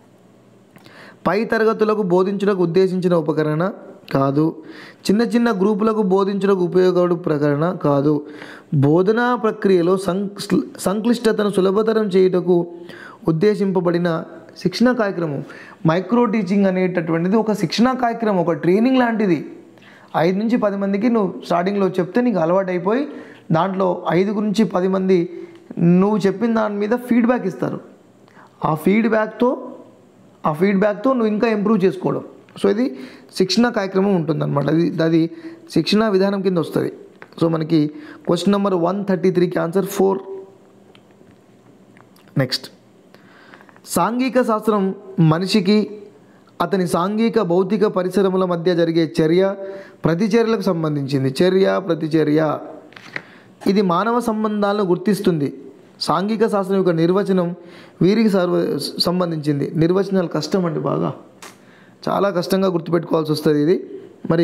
పై తరగతులకు బోధించడానికి ఉద్దేశించిన ఉపకరణ కాదు చిన్న చిన్న గ్రూపులకు బోధించడానికి ఉపయోగపడు ప్రకరణ కాదు బోధనా ప్రక్రియలో సంక్లి సంక్లిష్టతను సులభతరం చేయుటకు ఉద్దేశింపబడిన శిక్షణ కార్యక్రమం మైక్రో టీచింగ్ అనేటటువంటిది ఒక శిక్షణ కార్యక్రమం ఒక ట్రైనింగ్ లాంటిది ఐదు నుంచి పది మందికి నువ్వు స్టార్టింగ్లో చెప్తే నీకు అలవాటు అయిపోయి దాంట్లో ఐదుగురు నుంచి పది మంది నువ్వు చెప్పిన దాని మీద ఫీడ్బ్యాక్ ఇస్తారు ఆ ఫీడ్బ్యాక్తో ఆ ఫీడ్బ్యాక్తో నువ్వు ఇంకా ఇంప్రూవ్ చేసుకోవడం సో ఇది శిక్షణ కార్యక్రమం ఉంటుందన్నమాట అది అది శిక్షణ విధానం కింద వస్తుంది సో మనకి క్వశ్చన్ నెంబర్ వన్ థర్టీ త్రీకి ఆన్సర్ ఫోర్ నెక్స్ట్ సాంఘిక శాస్త్రం మనిషికి అతని సాంఘిక భౌతిక పరిసరముల మధ్య జరిగే చర్య ప్రతిచర్యలకు సంబంధించింది చర్య ప్రతిచర్య ఇది మానవ సంబంధాలను గుర్తిస్తుంది సాంఘిక శాస్త్రం యొక్క నిర్వచనం వీరికి సర్వ సంబంధించింది నిర్వచనాలు కష్టం అండి బాగా చాలా కష్టంగా గుర్తుపెట్టుకోవాల్సి వస్తుంది ఇది మరి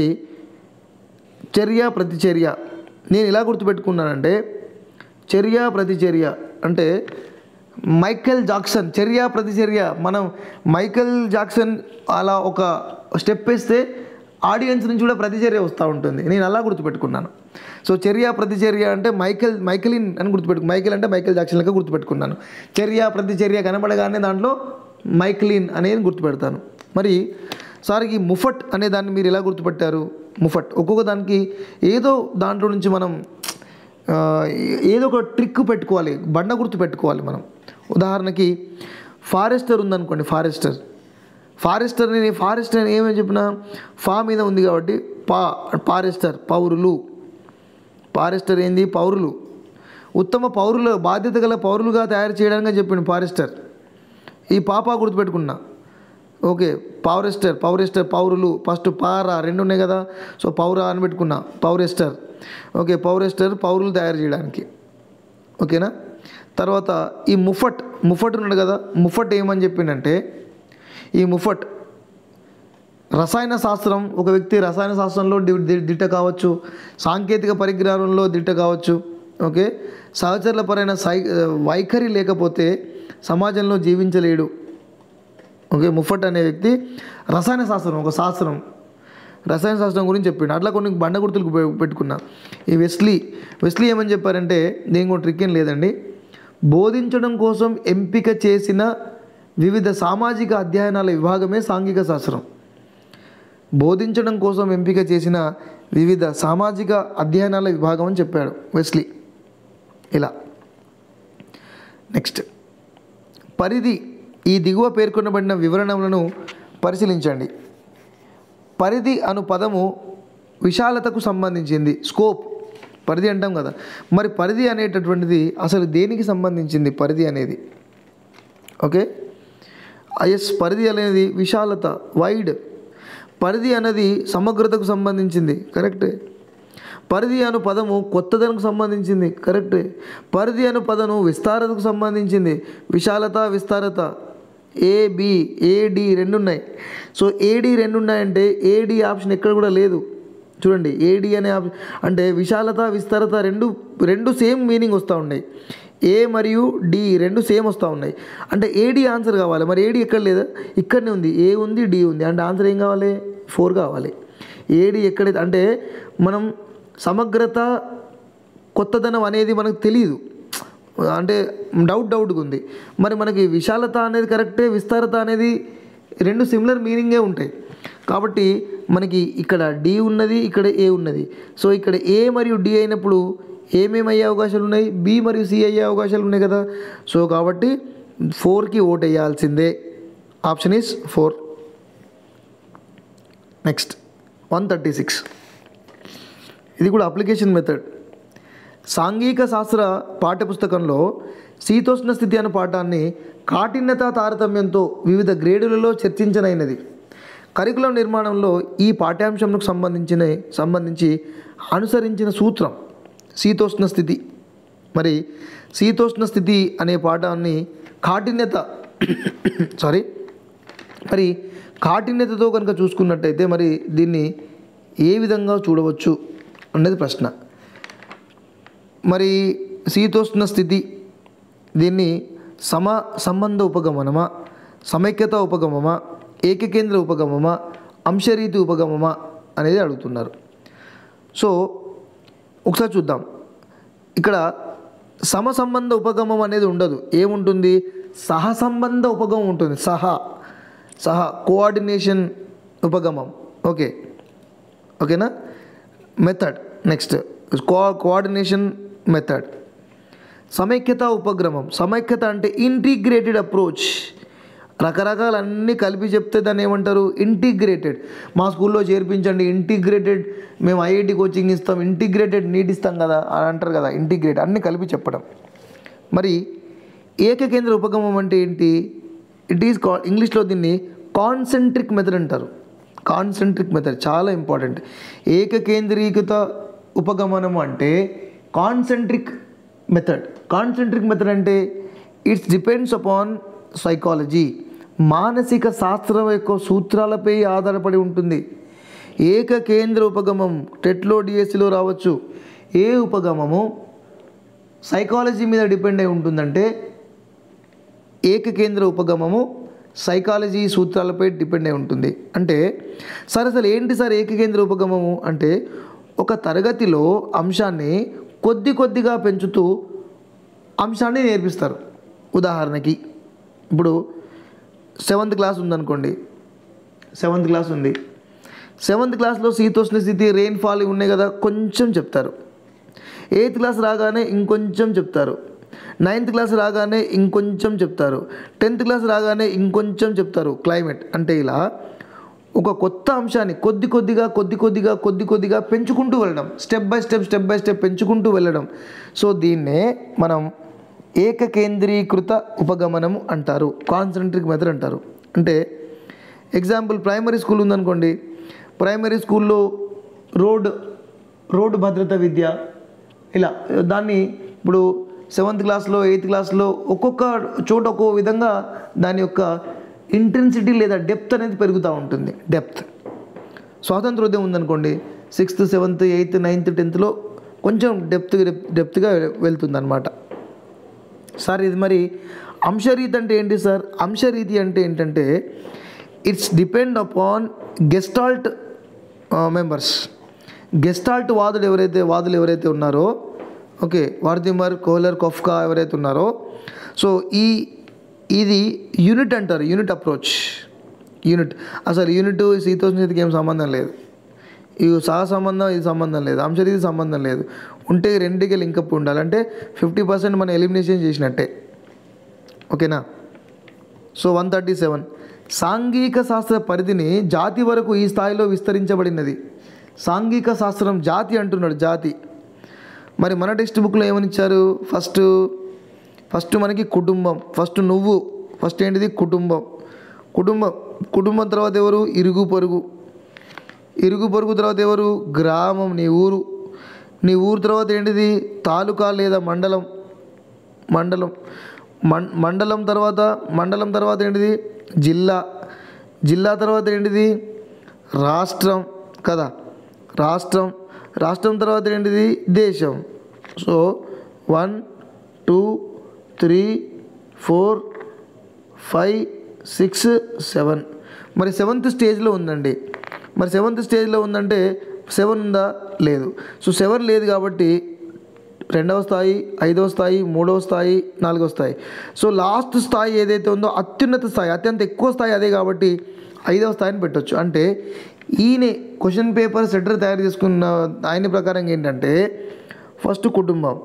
చర్య ప్రతిచర్య నేను ఇలా గుర్తుపెట్టుకున్నానంటే చర్య ప్రతిచర్య అంటే మైకేల్ జాక్సన్ చర్య ప్రతిచర్య మనం మైకేల్ జాక్సన్ అలా ఒక స్టెప్ వేస్తే ఆడియన్స్ నుంచి కూడా ప్రతిచర్య వస్తూ ఉంటుంది నేను అలా గుర్తుపెట్టుకున్నాను సో చర్య ప్రతిచర్య అంటే మైకేల్ మైకేలిన్ అని గుర్తుపెట్టు మైకేల్ అంటే మైకేల్ జాక్సన్ లెక్క గుర్తుపెట్టుకున్నాను చర్య ప్రతిచర్య కనబడగానే దాంట్లో మైక్లిన్ అనేది గుర్తుపెడతాను మరి సార్ ఈ ముఫట్ అనే దాన్ని మీరు ఎలా గుర్తుపెట్టారు ముఫట్ ఒక్కొక్క దానికి ఏదో దాంట్లో నుంచి మనం ఆ, ఏదో ఒక ట్రిక్ పెట్టుకోవాలి బండ గుర్తు పెట్టుకోవాలి మనం ఉదాహరణకి ఫారెస్టర్ ఉందనుకోండి ఫారెస్టర్ ఫారెస్టర్ని ఫారెస్టర్ అని ఏమని చెప్పినా ఫా మీద ఉంది కాబట్టి పా ఫారెస్టర్ పౌరులు ఫారెస్టర్ ఏంది పౌరులు ఉత్తమ పౌరులు బాధ్యత గల పౌరులుగా తయారు చేయడానికి చెప్పిండు ఫారెస్టర్ ఈ పాప గుర్తుపెట్టుకున్నా ఓకే పౌరెస్టర్ పౌరెస్టర్ పౌరులు ఫస్ట్ పారా రెండు ఉన్నాయి కదా సో పౌర అని పెట్టుకున్నా పౌరెస్టర్ ఓకే పౌరెస్టర్ పౌరులు తయారు చేయడానికి ఓకేనా తర్వాత ఈ ముఫట్ ముఫట్ ఉన్నాడు కదా ముఫట్ ఏమని చెప్పిండంటే ఈ ముఫట్ రసాయన శాస్త్రం ఒక వ్యక్తి రసాయన శాస్త్రంలో ది- ది- దిట్ట కావచ్చు సాంకేతిక పరిజ్ఞానంలో దిట్ట కావచ్చు ఓకే సహచరులపరైన సై వైఖరి లేకపోతే సమాజంలో జీవించలేడు ఓకే ముఫట్ అనే వ్యక్తి రసాయన శాస్త్రం ఒక శాస్త్రం రసాయన శాస్త్రం గురించి చెప్పిండు అట్లా కొన్ని బండ గుర్తులు పె- పెట్టుకున్నా ఈ వెస్లీ వెస్లీ ఏమని చెప్పారంటే దేని కూడా ట్రిక్ ఏం లేదండి బోధించడం కోసం ఎంపిక చేసిన వివిధ సామాజిక అధ్యయనాల విభాగమే సాంఘిక శాస్త్రం బోధించడం కోసం ఎంపిక చేసిన వివిధ సామాజిక అధ్యయనాల విభాగం అని చెప్పాడు వెస్లీ ఇలా నెక్స్ట్ పరిధి ఈ దిగువ పేర్కొనబడిన వివరణలను పరిశీలించండి పరిధి అను పదము విశాలతకు సంబంధించింది స్కోప్ పరిధి అంటాం కదా మరి పరిధి అనేటటువంటిది అసలు దేనికి సంబంధించింది పరిధి అనేది ఓకే ఎస్ పరిధి అనేది విశాలత వైడ్ పరిధి అనేది సమగ్రతకు సంబంధించింది కరెక్టే పరిధి అను పదము కొత్తదనకు సంబంధించింది కరెక్టే పరిధి అను పదము విస్తారతకు సంబంధించింది విశాలత విస్తారత ఏ బి ఏడి రెండు ఉన్నాయి సో ఏడి రెండు ఉన్నాయంటే ఏడి ఆప్షన్ ఎక్కడ కూడా లేదు చూడండి ఏడి అనే ఆప్షన్ అంటే విశాలత విస్తారత రెండు రెండు సేమ్ మీనింగ్ వస్తూ ఉన్నాయి ఏ మరియు డి రెండు సేమ్ వస్తూ ఉన్నాయి అంటే ఏడి ఆన్సర్ కావాలి మరి ఏడి ఎక్కడ లేదా ఇక్కడనే ఉంది ఏ ఉంది డి ఉంది అంటే ఆన్సర్ ఏం కావాలి ఫోర్ కావాలి ఏడి ఎక్కడైతే అంటే మనం సమగ్రత కొత్తదనం అనేది మనకు తెలియదు అంటే డౌట్ డౌట్గా ఉంది మరి మనకి విశాలత అనేది కరెక్టే విస్తారత అనేది రెండు సిమిలర్ మీనింగే ఉంటాయి కాబట్టి మనకి ఇక్కడ డి ఉన్నది ఇక్కడ ఏ ఉన్నది సో ఇక్కడ ఏ మరియు డి అయినప్పుడు ఏమేమి అయ్యే అవకాశాలు ఉన్నాయి బి మరియు సి అయ్యే అవకాశాలు ఉన్నాయి కదా సో కాబట్టి ఫోర్కి ఓట్ వేయాల్సిందే option is four next one thirty six ఇది కూడా అప్లికేషన్ మెథడ్ సాంఘిక శాస్త్ర పాఠ్యపుస్తకంలో శీతోష్ణ స్థితి అనే పాఠాన్ని కాఠిన్యత తారతమ్యంతో వివిధ గ్రేడులలో చర్చించనైనది కరికులం నిర్మాణంలో ఈ పాఠ్యాంశంకు సంబంధించిన సంబంధించి అనుసరించిన సూత్రం శీతోష్ణ స్థితి మరి శీతోష్ణ స్థితి అనే పాఠాన్ని కాఠిన్యత సారీ మరి కాఠిన్యతతో కనుక చూసుకున్నట్టయితే మరి దీన్ని ఏ విధంగా చూడవచ్చు అనేది ప్రశ్న మరి శీతోష్ణ స్థితి దీన్ని సమ సంబంధ ఉపగమనమా సమైక్యత ఉపగమమా ఏకకేంద్ర ఉపగమమా అంశరీతి ఉపగమమా అనేది అడుగుతున్నారు సో ఒకసారి చూద్దాం ఇక్కడ సమసంబంధ ఉపగమం అనేది ఉండదు ఏముంటుంది సహసంబంధ ఉపగమం ఉంటుంది సహా సహా కోఆర్డినేషన్ ఉపగమం ఓకే ఓకేనా method next co coordination method సమైక్యత ఉపగ్రమం సమైక్యత అంటే ఇంటిగ్రేటెడ్ అప్రోచ్ రకరకాల అన్నీ కలిపి చెప్తే దాన్ని ఏమంటారు ఇంటిగ్రేటెడ్ మా స్కూల్లో చేర్పించండి ఇంటిగ్రేటెడ్ మేము ఐఐటి కోచింగ్ ఇస్తాం ఇంటిగ్రేటెడ్ నీట్ ఇస్తాం కదా అని అంటారు కదా ఇంటిగ్రేట్ అన్నీ కలిపి చెప్పడం మరి ఏకకేంద్ర ఉపగమం అంటే ఏంటి ఇట్ ఈస్ కా ఇంగ్లీష్లో దీన్ని కాన్సెంట్రిక్ మెథడ్ అంటారు కాన్సెంట్రిక్ మెథడ్ చాలా ఇంపార్టెంట్ ఏకకేంద్రీకృత ఉపగమనం అంటే కాన్సెంట్రిక్ మెథడ్ కాన్సెంట్రిక్ మెథడ్ అంటే ఇట్స్ డిపెండ్స్ అపాన్ సైకాలజీ మానసిక శాస్త్రం యొక్క సూత్రాలపై ఆధారపడి ఉంటుంది ఏక కేంద్ర ఉపగమం టెట్లో డిఎస్సిలో రావచ్చు ఏ ఉపగమము సైకాలజీ మీద డిపెండ్ అయి ఉంటుందంటే ఏకకేంద్ర ఉపగమము సైకాలజీ సూత్రాలపై డిపెండ్ అయి ఉంటుంది అంటే సార్ అసలు ఏంటి సార్ ఏకకేంద్ర ఉపగమము అంటే ఒక తరగతిలో అంశాన్ని కొద్ది కొద్దిగా పెంచుతూ అంశాన్ని నేర్పిస్తారు ఉదాహరణకి ఇప్పుడు సెవెంత్ క్లాస్ ఉందనుకోండి సెవెంత్ క్లాస్ ఉంది సెవెంత్ క్లాస్లో శీతోష్ణ స్థితి రెయిన్ఫాల్ ఉన్నాయి కదా కొంచెం చెప్తారు ఎయిత్ క్లాస్ రాగానే ఇంకొంచెం చెప్తారు నైన్త్ క్లాస్ రాగానే ఇంకొంచెం చెప్తారు టెన్త్ క్లాస్ రాగానే ఇంకొంచెం చెప్తారు క్లైమేట్ అంటే ఇలా ఒక కొత్త అంశాన్ని కొద్ది కొద్దిగా కొద్ది కొద్దిగా కొద్ది కొద్దిగా పెంచుకుంటూ వెళ్ళడం step by step step by step పెంచుకుంటూ వెళ్ళడం సో దీన్నే మనం ఏకకేంద్రీకృత ఉపగమనము అంటారు కాన్సన్ట్రిక్ మెథడ్ అంటారు అంటే ఎగ్జాంపుల్ ప్రైమరీ స్కూల్ ఉందనుకోండి ప్రైమరీ స్కూల్లో రోడ్ రోడ్డు భద్రత విద్య ఇలా దాన్ని ఇప్పుడు సెవెంత్ క్లాస్లో ఎయిత్ క్లాస్లో ఒక్కొక్క చోట ఒక్కో విధంగా దాని యొక్క ఇంటెన్సిటీ లేదా డెప్త్ అనేది పెరుగుతూ ఉంటుంది డెప్త్ స్వాతంత్రోద్యమం ఉందనుకోండి సిక్స్త్ సెవెంత్ ఎయిత్ నైన్త్ టెన్త్లో కొంచెం డెప్త్ డెప్త్గా వెళ్తుంది అనమాట సార్ ఇది మరి అంశరీతి అంటే ఏంటి సార్ అంశరీతి అంటే ఏంటంటే it's depend upon gestalt members gestalt వాదులు ఎవరైతే వాదులు ఎవరైతే ఉన్నారో ఓకే వార్దిమర్ కోహ్లర్ కొఫ్కా ఎవరైతే ఉన్నారో సో ఈ ఇది యూనిట్ అంటారు యూనిట్ అప్రోచ్ యూనిట్ అసలు యూనిట్ శీతోష్ణస్థితికి ఏం సంబంధం లేదు ఇది సహ సంబంధం ఇది సంబంధం లేదు అంశరీతి సంబంధం లేదు ఉంటే రెండుకి లింకప్ ఉండాలి అంటే ఫిఫ్టీ పర్సెంట్ మనం ఎలిమినేషన్ చేసినట్టే ఓకేనా సో వన్ థర్టీ సెవెన్ సాంఘిక శాస్త్ర పరిధిని జాతి వరకు ఈ స్థాయిలో విస్తరించబడినది సాంఘిక శాస్త్రం జాతి అంటున్నాడు జాతి మరి మన టెక్స్ట్ బుక్లో ఏమని ఇచ్చారు ఫస్ట్ ఫస్ట్ మనకి కుటుంబం ఫస్ట్ నువ్వు ఫస్ట్ ఏంటిది కుటుంబం కుటుంబం కుటుంబం తర్వాత ఎవరు ఇరుగు పొరుగు ఇరుగు పొరుగు తర్వాత ఎవరు గ్రామం నీ ఊరు నీ ఊరు తర్వాత ఏంటిది తాలూకా లేదా మండలం మండలం మం మండలం తర్వాత మండలం తర్వాత ఏంటిది జిల్లా జిల్లా తర్వాత ఏంటిది రాష్ట్రం కదా రాష్ట్రం రాష్ట్రం తర్వాత ఏంటిది దేశం so one two three four five six seven మరి సెవెంత్ స్టేజ్లో ఉందండి మరి సెవెంత్ స్టేజ్లో ఉందంటే సెవెన్ ఉందా లేదు సో సెవెన్ లేదు కాబట్టి రెండవ స్థాయి ఐదవ స్థాయి మూడవ స్థాయి నాలుగవ స్థాయి సో లాస్ట్ స్థాయి ఏదైతే ఉందో అత్యున్నత స్థాయి అత్యంత ఎక్కువ స్థాయి అదే కాబట్టి ఐదవ స్థాయిని పెట్టొచ్చు అంటే ఈయన క్వశ్చన్ పేపర్ సెటర్ తయారు చేసుకున్న ఆయన ప్రకారం ఏంటంటే ఫస్ట్ కుటుంబం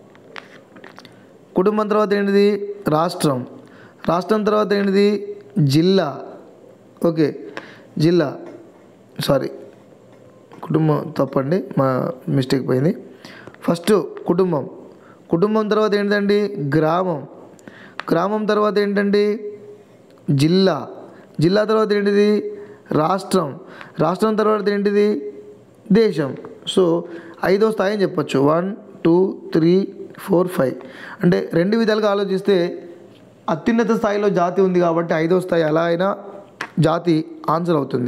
కుటుంబం తర్వాత ఏంటిది రాష్ట్రం రాష్ట్రం తర్వాత ఏంటిది జిల్లా ఓకే జిల్లా సారీ కుటుంబం తప్పండి మా మిస్టేక్ పోయింది ఫస్ట్ కుటుంబం కుటుంబం తర్వాత ఏంటండి గ్రామం గ్రామం తర్వాత ఏంటండి జిల్లా జిల్లా తర్వాత ఏంటిది రాష్ట్రం రాష్ట్రం తర్వాత ఏంటిది దేశం సో ఐదో స్థాయి అని చెప్పొచ్చు one two three four five అంటే రెండు విధాలుగా ఆలోచిస్తే అత్యున్నత స్థాయిలో జాతి ఉంది కాబట్టి ఐదో స్థాయి అలా అయినా జాతి ఆన్సర్ అవుతుంది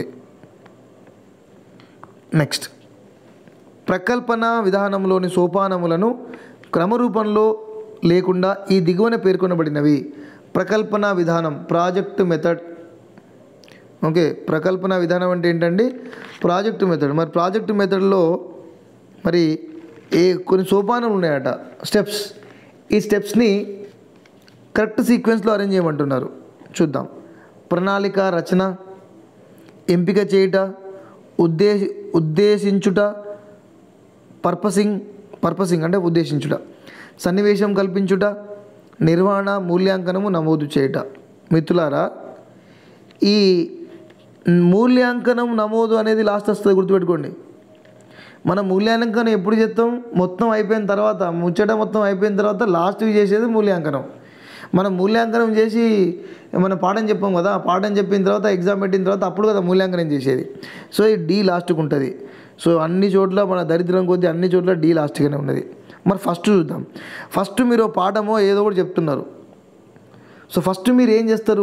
నెక్స్ట్ ప్రకల్పన విధానంలోని సోపానములను క్రమరూపంలో లేకుండా ఈ దిగువన పేర్కొనబడినవి ప్రకల్పన విధానం ప్రాజెక్ట్ మెథడ్ ఓకే ప్రకల్పన విధానం అంటే ఏంటండి ప్రాజెక్ట్ మెథడ్ మరి ప్రాజెక్ట్ మెథడ్లో మరి ఏ కొన్ని సోపానాలు ఉన్నాయట స్టెప్స్ ఈ స్టెప్స్ని కరెక్ట్ సీక్వెన్స్లో అరేంజ్ చేయమంటున్నారు చూద్దాం ప్రణాళిక రచన ఎంపిక చేయుట ఉద్దేశ ఉద్దేశించుట పర్పసింగ్ పర్పసింగ్ అంటే ఉద్దేశించుట సన్నివేశం కల్పించుట నిర్వహణ మూల్యాంకనము నమోదు చేయుట మిత్రులారా ఈ మూల్యాంకనం నమోదు అనేది లాస్ట్ వస్తుంది గుర్తుపెట్టుకోండి మనం మూల్యాంకనం ఎప్పుడు చేస్తాం మొత్తం అయిపోయిన తర్వాత ముచ్చట మొత్తం అయిపోయిన తర్వాత లాస్ట్కి చేసేది మూల్యాంకనం మనం మూల్యాంకనం చేసి మనం పాఠం చెప్పాం కదా ఆ పాఠం చెప్పిన తర్వాత ఎగ్జామ్ పెట్టిన తర్వాత అప్పుడు కదా మూల్యాంకనం చేసేది సో ఈ డి లాస్ట్కి ఉంటుంది సో అన్ని చోట్ల మన దరిద్రం కొద్దీ అన్ని చోట్ల డి లాస్ట్గానే ఉన్నది మరి ఫస్ట్ చూద్దాం ఫస్ట్ మీరు ఓ పాఠమో ఏదో ఒకటి చెప్తున్నారు సో ఫస్ట్ మీరు ఏం చేస్తారు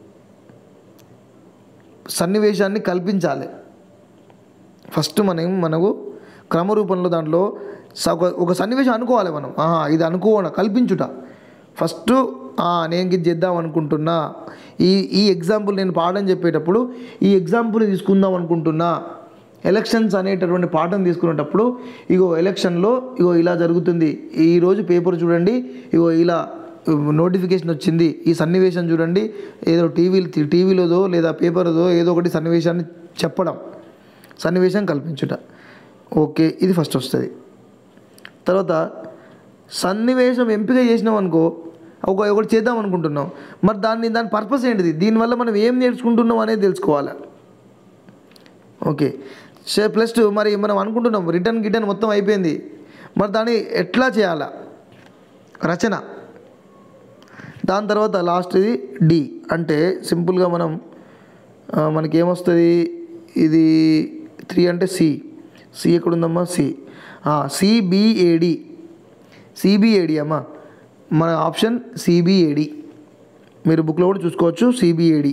సన్నివేశాన్ని కల్పించాలి ఫస్ట్ మనం మనకు క్రమరూపంలో దాంట్లో స- ఒక- ఒక సన్నివేశం అనుకోవాలి మనం ఆహా, ఇది అనుకోవడం కల్పించుట ఫస్ట్ ఆ, నేను ఇది చేద్దాం అనుకుంటున్నా ఈ ఈ ఎగ్జాంపుల్ నేను పాఠం చెప్పేటప్పుడు ఈ ఎగ్జాంపుల్ తీసుకుందాం అనుకుంటున్నా ఎలక్షన్స్ అనేటటువంటి పాఠం తీసుకునేటప్పుడు ఇగో ఎలక్షన్లో ఇగో ఇలా జరుగుతుంది ఈరోజు పేపర్ చూడండి ఇగో ఇలా నోటిఫికేషన్ వచ్చింది ఈ సన్నివేశం చూడండి ఏదో టీవీ టీవీలోదో లేదా పేపర్దో ఏదో ఒకటి సన్నివేశాన్ని చెప్పడం సన్నివేశం కల్పించుట ఓకే ఇది ఫస్ట్ వస్తుంది తర్వాత సన్నివేశం ఎంపిక చేసినాం అనుకో ఒక ఒకటి చేద్దాం అనుకుంటున్నాం మరి దాన్ని దాని పర్పస్ ఏంటిది దీనివల్ల మనం ఏం నేర్చుకుంటున్నాం అనేది తెలుసుకోవాలి ఓకే సే ప్లస్ మరి మనం అనుకుంటున్నాం రిటర్న్ గిటర్న్ మొత్తం అయిపోయింది మరి దాన్ని ఎట్లా చేయాలా రచన దాని తర్వాత లాస్ట్ ఇది డి అంటే సింపుల్గా మనం ఆ, మనకి ఏమొస్తుంది ఇది త్రీ అంటే సి సి ఎక్కడుందమ్మా సి సిబిఏడి సిబిఏడి అమ్మా మన ఆప్షన్ సిబిఏడి మీరు బుక్లో కూడా చూసుకోవచ్చు సిబిఏడి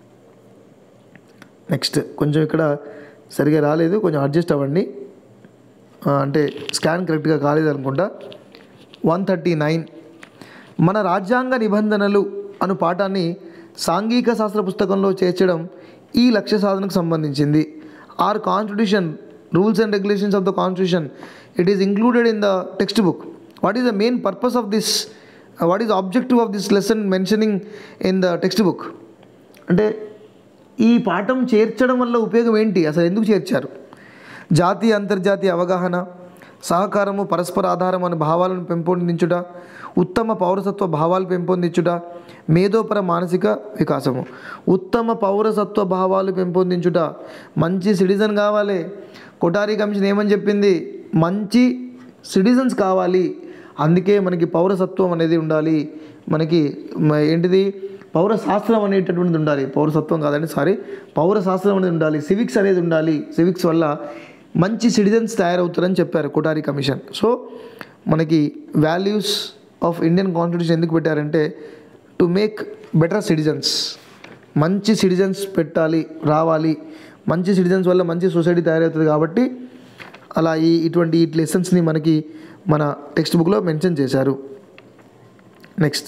నెక్స్ట్ కొంచెం ఇక్కడ సరిగా రాలేదు కొంచెం అడ్జస్ట్ అవ్వండి ఆ, అంటే స్కాన్ కరెక్ట్గా కాలేదు అనుకుంటా వన్ థర్టీ నైన్ మన రాజ్యాంగ నిబంధనలు అను పాఠాన్ని సాంఘిక శాస్త్ర పుస్తకంలో చేర్చడం ఈ లక్ష్య సాధనకు సంబంధించింది or constitution rules and regulations of the constitution it is included in the text book what is the main purpose of this what is objective of this lesson mentioning in the text book అంటే ఈ పాఠం చేర్చడం వల్ల ఉపయోగం ఏంటి అసలు ఎందుకు చేర్చారు జాతీయ అంతర్జాతీయ అవగాహన సహకారము పరస్పర ఆధారం అనే భావాలను పెంపొందించుట ఉత్తమ పౌరసత్వ భావాలు పెంపొందించుట మేధోపర మానసిక వికాసము ఉత్తమ పౌరసత్వ భావాలు పెంపొందించుట మంచి సిటిజన్ కావాలి కొటారి కమిషన్ ఏమని చెప్పింది మంచి సిటిజన్స్ కావాలి అందుకే మనకి పౌరసత్వం అనేది ఉండాలి మనకి మ- ఏంటిది పౌరశాస్త్రం అనేటటువంటిది ఉండాలి పౌరసత్వం కాదండి సారీ పౌరశాస్త్రం అనేది ఉండాలి సివిక్స్ అనేది ఉండాలి సివిక్స్ వల్ల మంచి సిటిజన్స్ తయారవుతారని చెప్పారు కొటారి కమిషన్ సో మనకి వాల్యూస్ ఆఫ్ ఇండియన్ కాన్స్టిట్యూషన్ ఎందుకు పెట్టారంటే టు మేక్ బెటర్ సిటిజన్స్ మంచి సిటిజన్స్ పెట్టాలి రావాలి మంచి సిటిజన్స్ వల్ల మంచి సొసైటీ తయారవుతుంది కాబట్టి అలా ఈ ఇటువంటి ఈ లెసన్స్ని మనకి మన టెక్స్ట్ బుక్లో మెన్షన్ చేశారు నెక్స్ట్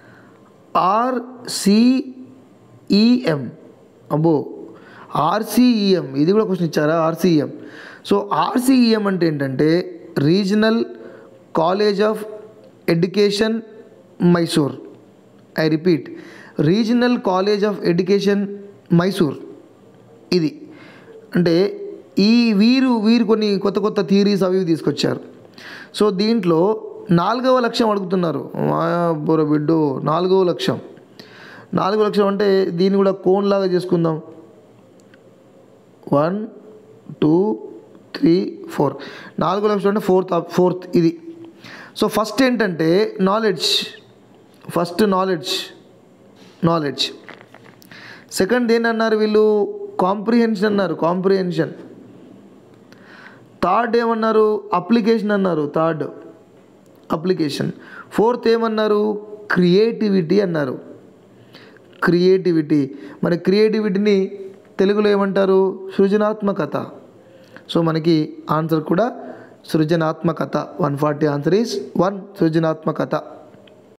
ఆర్సిఈఎం అబ్బో ఆర్సిఈఎం ఇది కూడా క్వశ్చన్ ఇచ్చారా ఆర్సిఈఎం సో ఆర్సిఈఎం అంటే ఏంటంటే regional college of education Mysore I repeat regional college of education Mysore ఇది అంటే ఈ వీరు వీరు కొన్ని కొత్త కొత్త థియరీస్ అవి ఇవి తీసుకొచ్చారు సో దీంట్లో నాలుగవ లక్ష్యం అడుగుతున్నారు బొర బిడ్డు నాలుగవ లక్ష్యం నాలుగవ లక్ష్యం అంటే దీన్ని కూడా కోన్ లాగా చేసుకుందాం వన్ టూ త్రీ ఫోర్ నాలుగో లక్ష్యం అంటే ఫోర్త్ ఫోర్త్ ఇది సో ఫస్ట్ ఏంటంటే knowledge first knowledge knowledge second ఏంటన్నారు వీళ్ళు కాంప్రిహెన్షన్ అన్నారు కాంప్రిహెన్షన్ థర్డ్ ఏమన్నారు అప్లికేషన్ అన్నారు థర్డ్ అప్లికేషన్ ఫోర్త్ ఏమన్నారు క్రియేటివిటీ అన్నారు క్రియేటివిటీ మరి క్రియేటివిటీని తెలుగులో ఏమంటారు సృజనాత్మకత సో మనకి ఆన్సర్ కూడా సృజనాత్మకత one forty answer is one సృజనాత్మకత